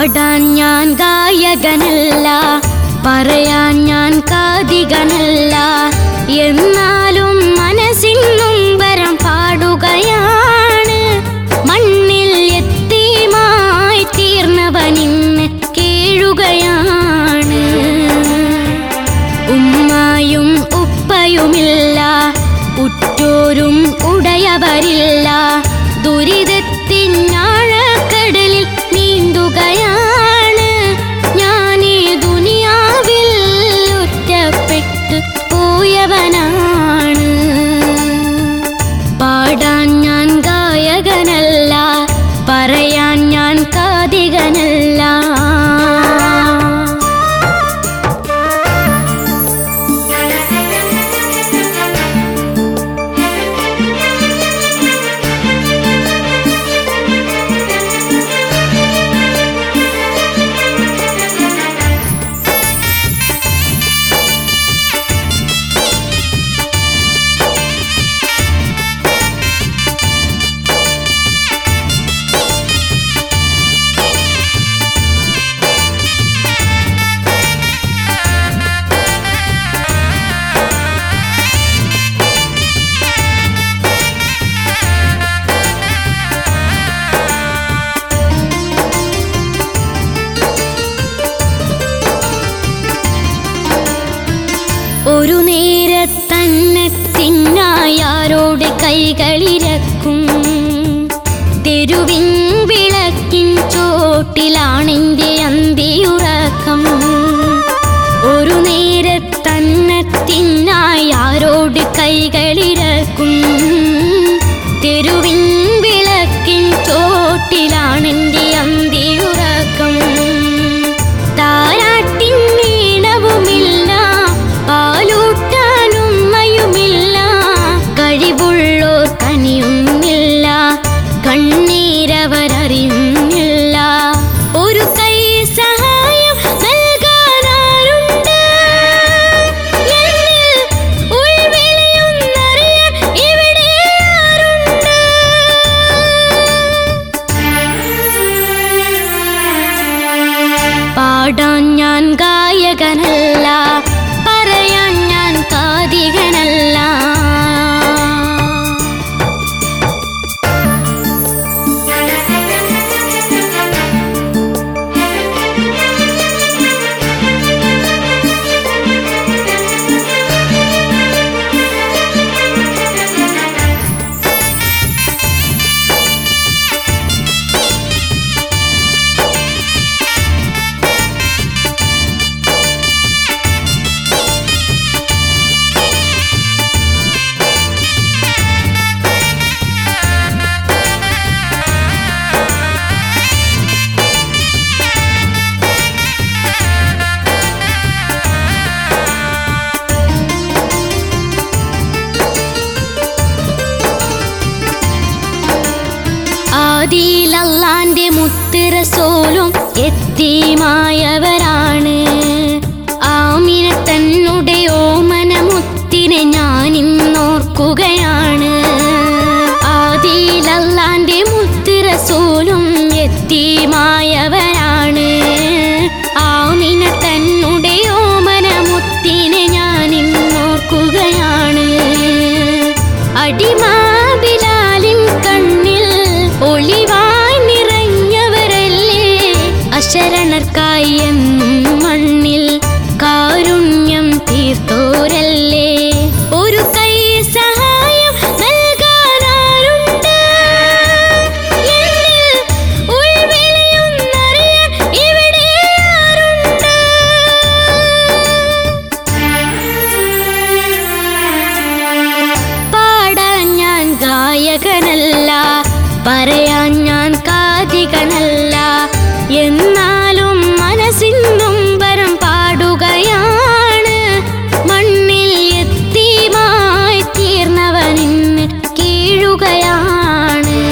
പാടാൻ ഞാൻ ഗായകനല്ല പറയാൻ ഞാൻ കാതികനല്ല എന്നാലും മനസ്സിൻ നൊമ്പരം പാടുകയാണ് മണ്ണിൽ എത്തിയുമായി തീർന്നവനിന്ന് കേഴുകയാണ് ഉമ്മായും ഉപ്പയുമില്ല ഉറ്റോരും ഉടയവരില്ല ദുരിതത്തിനാഴക്കടലിൽ നീന്തുകയാണ് ഞാൻ ഈ ദുനിയാവിൽ ഒറ്റപ്പെട്ടു പോയവനാണ് പാടാൻ ഞാൻ ഗായകനല്ല പറയാൻ ഞാൻ കാതികനല്ല ഒരു നേരത്തന്നെ തിന്നായാരോട് കൈകളിരക്കും തെരുവിൻ വിളക്കിൻ ചോട്ടിലാണെന്റെ അന്തിയുറക്കം ഒരു നേരത്തന്നെ തിന്നായാരോട് കൈകളിരക്കും തെരുവിൻ വിളക്കിൻ ചോട്ടിലാണെന്റെ അന്തിയുറക്കം താരാട്ടിൻ വീണവുമില്ല പാലൂട്ടാനും മയുമില്ല കഴിവുള്ളോർ കനിയുന്നില്ല കണ്ണീരവരറിയുന്നില്ല ഒരു കൈ സഹായം നൽകാനാരുണ്ട് എന്നിൽ ഉൾവിളിയൊന്നറിയാൻ ഇവിടെ ആരുണ്ട് പാടാൻ ഞാൻ ഗായകനല്ല പറയാൻ ഞാൻ കാതികനല്ല ആദിയിലല്ലാന്റെ മുത്തിറസോലും എത്തിമായവരാണ് ആമിന തന്നെ ഓമന മുത്തിനെ ഞാൻ ഇന്നോർക്കുകയാണ് ആദിയിലല്ലാന്റെ മുത്തിറസോലും എത്തിമായവരാണ് ആമിന തന്നെ ഓമന മുത്തിനെ ഞാൻ ഇന്നോർക്കുകയാണ് അടിമാബിലാലിൻ കണ്ണിൽ ഒളിവായി നിറഞ്ഞവരല്ലേ അശരണർക്കായി എന്നും മണ്ണിൽ കാരുണ്യം തീർത്തോരല്ലേ ഒരു കൈ സഹായം നൽകാനാരുണ്ട് എന്നിൽ ഉൾവിളിയൊന്നറിയാൻ ഇവിടെ ആരുണ്ട് പാടാൻ ഞാൻ ഗായകനല്ല പറയാൻ ഞാൻ കാതികനല്ല എന്നാലും മനസ്സിൻ നൊമ്പരം പാടുകയാണ് മണ്ണിൽ എത്തിയുമായി തീർന്നവനിന്ന് കീഴുകയാണ്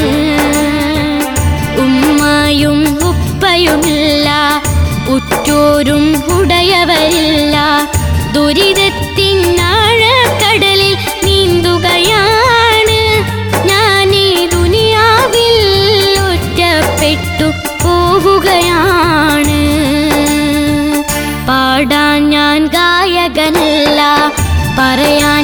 ഉമ്മയും ഉപ്പയുമില്ല ഉറ്റോരും ഉടയവരില്ല ദുരിതത്തിനാഴക്കടലിൽ നീന്തുകയാണ് ഞാൻ ഈ ദുനിയാവിൽ ഒറ്റപ്പെട്ടു പോവുകയാണ് പറയാൻ